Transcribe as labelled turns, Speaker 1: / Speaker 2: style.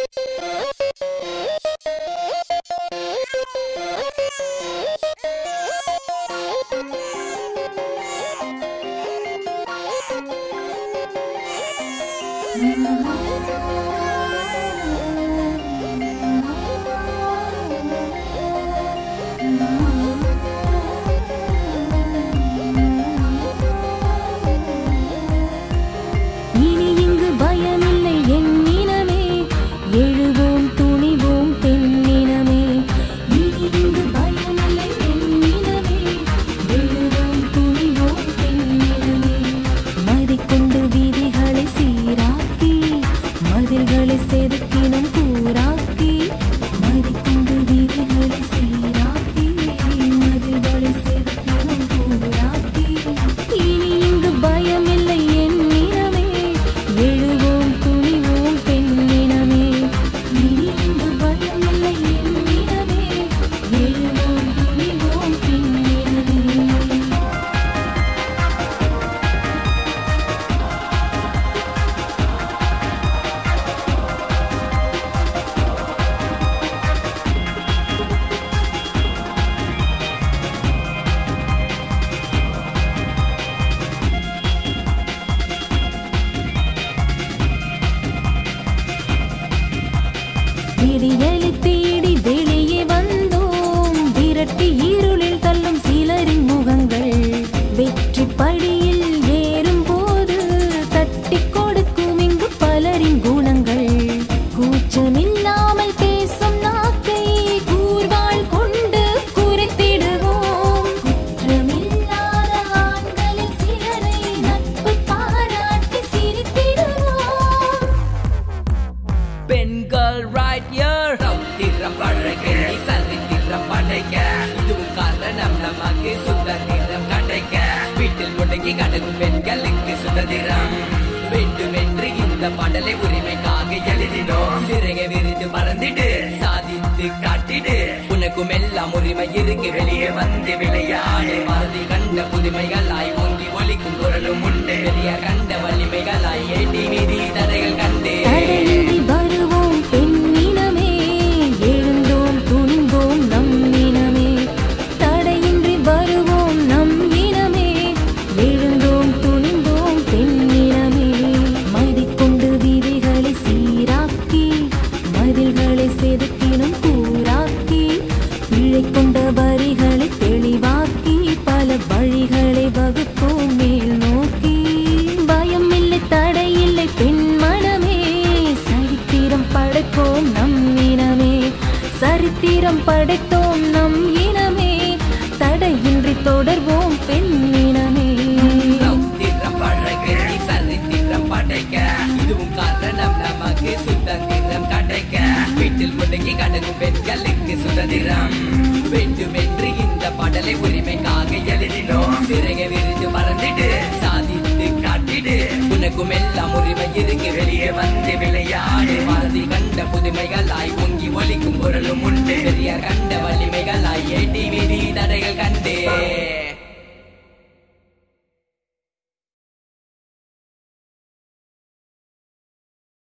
Speaker 1: இனி இங்கு பயமில்லை எண்ணினமே எழுவோம் துணிவோம் பெண்ணினமே இனி இங்கு பயமில்லை எண்ணினமே எழுவோம் துணிவோம் பெண்ணினமே மதிக்கொண்டு விதிகளை சீராக்கி மதில்களை செதுக்கினம் கூராக்கி மதிக்கொண்டு விதிகளை சீராக்கி மதில்களை செதுக்கினம் கூராக்கி இனி இங்கு பயமில்லை எண்ணினமே எழுவோம் துணிவோம் பெண்ணினமே இனி இங்கு பயமில்லை எண்ணினமே எழுவோம் துணிவோம் பெண்ணினமே விடியலை தேடி வெளியே வந்தோம் விரட்டி இருளில் தள்ளும் சிலரின் முகங்கள் வெற்றி படியில் ஏறும் போது தட்டி கொடுக்கும் இங்கு பலரின் குணங்கள் கூச்சமில்லாமல் பேசும் நாக்கை கூர்வாள் கொண்டு குறைத்திடுவோம் குற்றமில்லாத ஆண்களில் சிலரை நட்பு பாராட்டி சிரித்திடுவோம்
Speaker 2: பெண்கள் ரைட் இயர் திறம் பழகிற சரித்திரம் படைக்க இதுவும் காரணம் நமக்கு சுதந்திரம் கிடைக்க வீட்டில் முடங்கி கடக்கும் பெண்களுக்கு சுதந்திரம் வேண்டுமென்று இந்த பாடலை உரிமைக்காக எழுதினோம் சிறக விரிந்து மறந்திடு சாதித்து காட்டிடு உனக்கும் எல்லாம் உரிமை இருக்கு வெளியே வந்து விளையாடு மறதி கண்ட புதுமைகளாய் ஓங்கி ஒலிக்கும் குரலும் உண்டு வெளிய கண்ட வலிமைகளாய் ஏட்டி மீறி தடைகள் கண்டு
Speaker 1: தடையின்றி வருவோம் பெண்ணினமே எழுந்தோம் துணிந்தோம் நம் இனமே தடையின்றி வருவோம் நம் இனமே எழுந்தோம் துணிந்தோம் பெண்ணினமே மதிக்கொண்டு விதிகளை சீராக்கி மதில்களை செதுக்கினும் கூராக்கி பிழை கொண்ட வரிகளை தெளிவாக்கி பல வழிகளை வகுப்போம் மேல் நோக்கி பயம் இல்லை தடை இல்லை பெண் மனமே சரித்திரம் படைப்போம் நம் இனமே சரித்திரம் படைத்தோம் நம் இனமே தடையின்றி தொடர்வோம் பெண் இனமே
Speaker 2: திறம் பழகிற சரித்திரம் படைக்க இதுவும் காரணம் நமக்கு சுதந்திரம் கிடைக்க வீட்டில் முடங்கி கடக்கும் பெண்களுக்கு சுதந்திரம் வேண்டுமென்று இந்த பாடலை உரிமைக்காக எழுதினோம் சிறக விரிந்து மறந்திடு சாதித்து காட்டிடு உனக்கும் எல்லாம் உரிமை இருக்கு வெளியே வந்து விளையாடு மறதி கண்ட புதுமைகளாய் பொங்கி ஒலிக்கும் குரலும் உண்டு